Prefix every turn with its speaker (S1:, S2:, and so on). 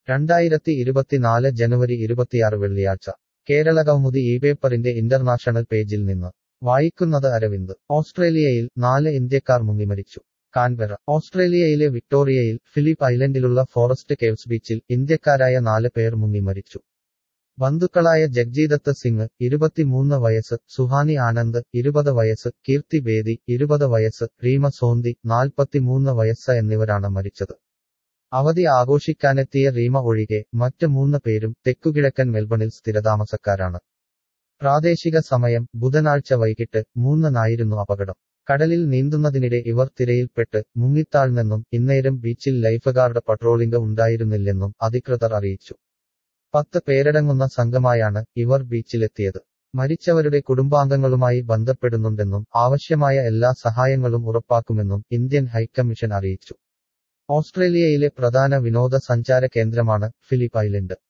S1: രണ്ടായിരത്തി ഇരുപത്തിനാല് ജനുവരി ഇരുപത്തിയാറ് വെള്ളിയാഴ്ച കേരളകൗമുദി ഈ പേപ്പറിന്റെ ഇന്റർനാഷണൽ പേജിൽ നിന്ന് വായിക്കുന്നത് അരവിന്ദ് ഓസ്ട്രേലിയയിൽ നാല് ഇന്ത്യക്കാർ മുങ്ങിമരിച്ചു കാൻബെറ ഓസ്ട്രേലിയയിലെ വിക്ടോറിയയിൽ ഫിലിപ്പ് ഐലൻഡിലുള്ള ഫോറസ്റ്റ് കേവ്സ് ബീച്ചിൽ ഇന്ത്യക്കാരായ നാല് പേർ മുങ്ങിമരിച്ചു ബന്ധുക്കളായ ജഗ്ജീദത്ത് സിംഗ് ഇരുപത്തിമൂന്ന് വയസ്സ് സുഹാനി ആനന്ദ് ഇരുപത് വയസ്സ് കീർത്തി ബേദി ഇരുപത് വയസ്സ് റീമ സോന്തി നാൽപ്പത്തിമൂന്ന് വയസ്സ് എന്നിവരാണ് മരിച്ചത് അവധി ആഘോഷിക്കാനെത്തിയ റീമ ഒഴികെ മറ്റ് മൂന്ന് പേരും തെക്കുകിഴക്കൻ മെൽബണിൽ സ്ഥിരതാമസക്കാരാണ് പ്രാദേശിക സമയം ബുധനാഴ്ച വൈകിട്ട് മൂന്നിനായിരുന്നു അപകടം കടലിൽ നീന്തുന്നതിനിടെ ഇവർ തിരയിൽപ്പെട്ട് മുങ്ങിത്താഴ്ന്നെന്നും ഇന്നേരം ബീച്ചിൽ ലൈഫ് ഗാർഡ് പട്രോളിംഗ് ഉണ്ടായിരുന്നില്ലെന്നും അധികൃതർ അറിയിച്ചു പത്ത് പേരടങ്ങുന്ന സംഘമായാണ് ഇവർ ബീച്ചിലെത്തിയത് മരിച്ചവരുടെ കുടുംബാംഗങ്ങളുമായി ബന്ധപ്പെടുന്നുണ്ടെന്നും ആവശ്യമായ എല്ലാ സഹായങ്ങളും ഉറപ്പാക്കുമെന്നും ഇന്ത്യൻ ഹൈക്കമ്മീഷൻ അറിയിച്ചു ഓസ്ട്രേലിയയിലെ പ്രധാന വിനോദസഞ്ചാര കേന്ദ്രമാണ് ഫിലിപ്പ് ഐലൻഡ്